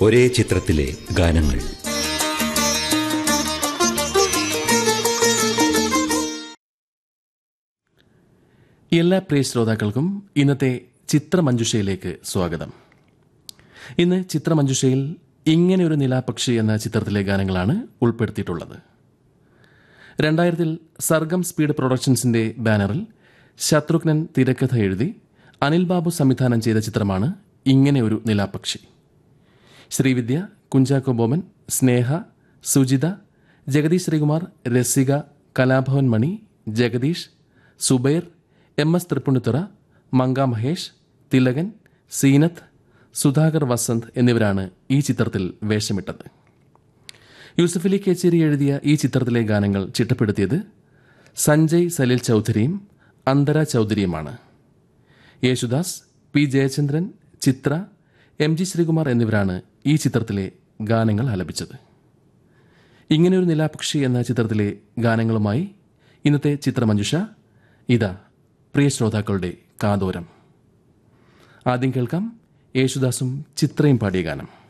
ഒരേ ചിത്രത്തിലെ ഗാനങ്ങൾ എല്ലാ പ്രിയ ശ്രോതാക്കൾക്കും ഇന്നത്തെ ചിത്രമഞ്ജുഷയിലേക്ക് സ്വാഗതം ഇന്ന് ചിത്രമഞ്ജുഷയിൽ ഇങ്ങനെ ഒരു നിലാപക്ഷി എന്ന ചിത്രത്തിലെ ഗാനങ്ങളാണ് ഉൾപ്പെടുത്തിയിട്ടുള്ളത് രണ്ടായിരത്തിൽ സർഗം സ്പീഡ് പ്രൊഡക്ഷൻസിന്റെ ബാനറിൽ ശത്രുഘ്നൻ തിരക്കഥ എഴുതി അനിൽ ബാബു സംവിധാനം ചെയ്ത ചിത്രമാണ് ഇങ്ങനെ ഒരു നിലാപക്ഷി ശ്രീവിദ്യ കുഞ്ചാക്കോ ബോമൻ സ്നേഹ സുജിത ജഗദീഷ് ശ്രീകുമാർ രസിക കലാഭവൻ മണി ജഗദീഷ് സുബൈർ എം എസ് തൃപ്പുണിത്തുറ മങ്ക മഹേഷ് തിലകൻ സീനത്ത് സുധാകർ വസന്ത് എന്നിവരാണ് ഈ ചിത്രത്തിൽ വേഷമിട്ടത് യൂസഫലി കേച്ചേരി എഴുതിയ ഈ ചിത്രത്തിലെ ഗാനങ്ങൾ ചിട്ടപ്പെടുത്തിയത് സഞ്ജയ് സലിൽ ചൌധരിയും അന്തര ചൌധരിയുമാണ് Yesudas P Jayachandran Chithra M G Sreekumar എന്നിവരാണ് ഈ ചിത്രത്തിലെ ഗാനങ്ങൾ ആലപിച്ചത് ഇങ്ങനെയൊരു നിലാപക്ഷി എന്ന ചിത്രത്തിലെ ഗാനങ്ങളുമായി ഇന്നത്തെ ചിത്രമഞ്ജുഷ ഇതാ പ്രിയ ശ്രോതാക്കളുടെ കാതോരം ആദ്യം കേൾക്കാം യേശുദാസും ചിത്രയും പാടിയ ഗാനം